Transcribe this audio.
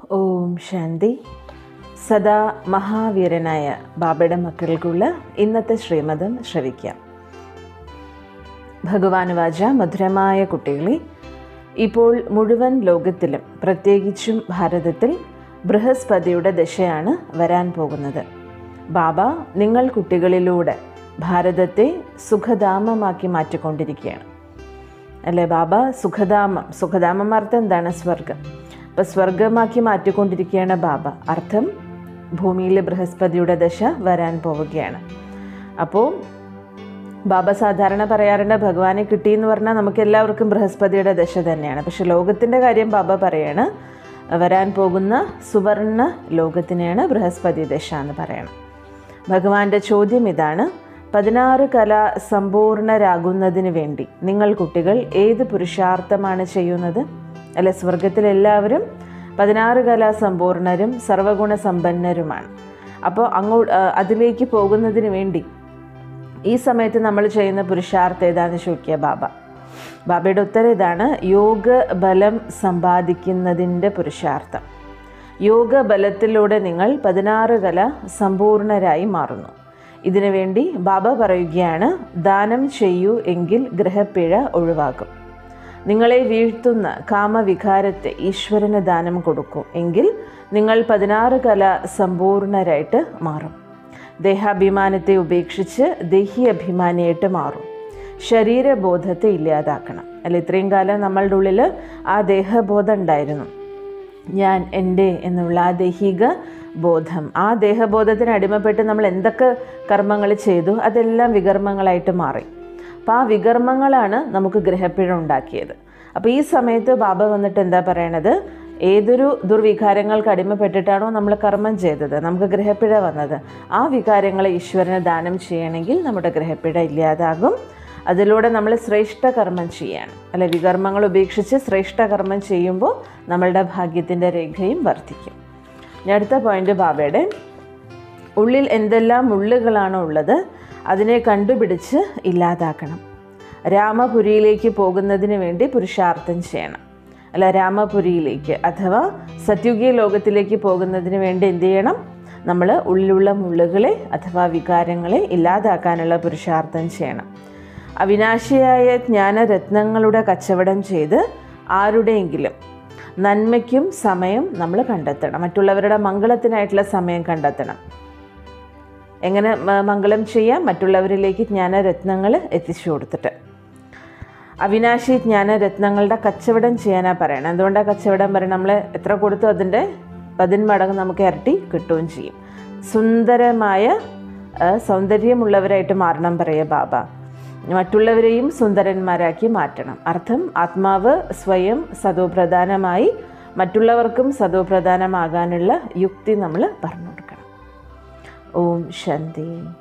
ഓം ശാന്തി സദാ മഹാവീരനായ ബാബയുടെ മക്കൾക്കുള്ള ഇന്നത്തെ ശ്രീമതം ശ്രവിക്കാം ഭഗവാൻ വാച മധുരമായ കുട്ടികളെ ഇപ്പോൾ മുഴുവൻ ലോകത്തിലും പ്രത്യേകിച്ചും ഭാരതത്തിൽ ബൃഹസ്പതിയുടെ ദശയാണ് വരാൻ പോകുന്നത് ബാബ നിങ്ങൾ കുട്ടികളിലൂടെ ഭാരതത്തെ സുഖധാമമാക്കി മാറ്റിക്കൊണ്ടിരിക്കുകയാണ് അല്ലേ ബാബ സുഖധാമം സുഖധാമം അർത്ഥം എന്താണ് സ്വർഗം അപ്പോൾ സ്വർഗമാക്കി മാറ്റിക്കൊണ്ടിരിക്കുകയാണ് ബാബ അർത്ഥം ഭൂമിയിൽ ബൃഹസ്പതിയുടെ ദശ വരാൻ പോവുകയാണ് അപ്പോൾ ബാബ സാധാരണ പറയാറുണ്ട് ഭഗവാനെ കിട്ടി എന്ന് പറഞ്ഞാൽ നമുക്ക് എല്ലാവർക്കും ബൃഹസ്പതിയുടെ ദശ തന്നെയാണ് പക്ഷെ ലോകത്തിൻ്റെ കാര്യം ബാബ പറയാണ് വരാൻ പോകുന്ന സുവർണ ലോകത്തിനെയാണ് ബൃഹസ്പതി ദശ എന്ന് പറയണം ഭഗവാന്റെ ചോദ്യം ഇതാണ് പതിനാറ് കല സമ്പൂർണരാകുന്നതിന് വേണ്ടി നിങ്ങൾ കുട്ടികൾ ഏത് പുരുഷാർത്ഥമാണ് ചെയ്യുന്നത് അല്ലെ സ്വർഗത്തിൽ എല്ലാവരും പതിനാറ് കല സമ്പൂർണരും സർവഗുണ സമ്പന്നരുമാണ് അപ്പോൾ അങ്ങോട്ട് അതിലേക്ക് പോകുന്നതിന് വേണ്ടി ഈ സമയത്ത് നമ്മൾ ചെയ്യുന്ന പുരുഷാർത്ഥം ഏതാണെന്ന് ചോദിക്കുക ബാബ ബാബയുടെ ഉത്തരം ഇതാണ് യോഗ ബലം സമ്പാദിക്കുന്നതിൻ്റെ പുരുഷാർത്ഥം യോഗ ബലത്തിലൂടെ നിങ്ങൾ പതിനാറ് കല സമ്പൂർണരായി മാറുന്നു ഇതിനു വേണ്ടി ബാബ പറയുകയാണ് ദാനം ചെയ്യൂ എങ്കിൽ ഗ്രഹപ്പിഴ ഒഴിവാക്കും നിങ്ങളെ വീഴ്ത്തുന്ന കാമവികാരത്തെ ഈശ്വരന് ദാനം കൊടുക്കൂ എങ്കിൽ നിങ്ങൾ പതിനാറ് കല സമ്പൂർണരായിട്ട് മാറും ദേഹാഭിമാനത്തെ ഉപേക്ഷിച്ച് ദേഹി അഭിമാനിയായിട്ട് മാറും ശരീരബോധത്തെ ഇല്ലാതാക്കണം അല്ല ഇത്രയും കാലം നമ്മളുടെ ഉള്ളിൽ ആ ദേഹബോധം ഉണ്ടായിരുന്നു ഞാൻ എൻ്റെ എന്നുള്ള ആ ദൈഹിക ബോധം ആ ദേഹബോധത്തിന് അടിമപ്പെട്ട് നമ്മൾ എന്തൊക്കെ കർമ്മങ്ങൾ ചെയ്തു അതെല്ലാം വികർമ്മങ്ങളായിട്ട് മാറി അപ്പോൾ ആ വികർമ്മങ്ങളാണ് നമുക്ക് ഗ്രഹപ്പിഴ ഉണ്ടാക്കിയത് അപ്പോൾ ഈ സമയത്ത് ബാബ വന്നിട്ട് എന്താ പറയണത് ഏതൊരു ദുർവികാരങ്ങൾക്ക് അടിമപ്പെട്ടിട്ടാണോ നമ്മൾ കർമ്മം ചെയ്തത് നമുക്ക് ഗ്രഹപ്പിഴ വന്നത് ആ വികാരങ്ങളെ ഈശ്വരന് ദാനം ചെയ്യണമെങ്കിൽ നമ്മുടെ ഗ്രഹപ്പിഴ ഇല്ലാതാകും അതിലൂടെ നമ്മൾ ശ്രേഷ്ഠ കർമ്മം ചെയ്യാണ് അല്ലെ വികർമ്മങ്ങൾ ഉപേക്ഷിച്ച് ശ്രേഷ്ഠ കർമ്മം ചെയ്യുമ്പോൾ നമ്മളുടെ ഭാഗ്യത്തിൻ്റെ രേഖയും വർദ്ധിക്കും ഇനി അടുത്ത പോയിന്റ് ബാബയുടെ ഉള്ളിൽ എന്തെല്ലാം മുള്ളുകളാണോ ഉള്ളത് അതിനെ കണ്ടുപിടിച്ച് ഇല്ലാതാക്കണം രാമപുരിയിലേക്ക് പോകുന്നതിന് വേണ്ടി പുരുഷാർത്ഥം ചെയ്യണം അല്ല രാമപുരിയിലേക്ക് അഥവാ സത്യുഗീയ ലോകത്തിലേക്ക് പോകുന്നതിന് വേണ്ടി എന്ത് ചെയ്യണം നമ്മൾ ഉള്ളിലുള്ള മുള്ളുകളെ അഥവാ വികാരങ്ങളെ ഇല്ലാതാക്കാനുള്ള പുരുഷാർത്ഥം ചെയ്യണം അവിനാശിയായ ജ്ഞാനരത്നങ്ങളുടെ കച്ചവടം ചെയ്ത് ആരുടെയെങ്കിലും നന്മയ്ക്കും സമയം നമ്മൾ കണ്ടെത്തണം മറ്റുള്ളവരുടെ മംഗളത്തിനായിട്ടുള്ള സമയം കണ്ടെത്തണം എങ്ങനെ മംഗളം ചെയ്യാം മറ്റുള്ളവരിലേക്ക് ജ്ഞാനരത്നങ്ങൾ എത്തിച്ചു കൊടുത്തിട്ട് അവിനാശി ജ്ഞാനരത്നങ്ങളുടെ കച്ചവടം ചെയ്യാനാണ് പറയണം എന്തുകൊണ്ടാണ് കച്ചവടം പറയണം നമ്മൾ എത്ര കൊടുത്തു അതിൻ്റെ പതിന്മടങ്ങ് നമുക്ക് ഇരട്ടി കിട്ടുകയും ചെയ്യും സുന്ദരമായ സൗന്ദര്യമുള്ളവരായിട്ട് മാറണം പറയുക ബാബ മറ്റുള്ളവരെയും സുന്ദരന്മാരാക്കി മാറ്റണം അർത്ഥം ആത്മാവ് സ്വയം സതോപ്രധാനമായി മറ്റുള്ളവർക്കും സതോപ്രധാനമാകാനുള്ള യുക്തി നമ്മൾ പറഞ്ഞു കൊടുക്കണം ഓം ശാന്തി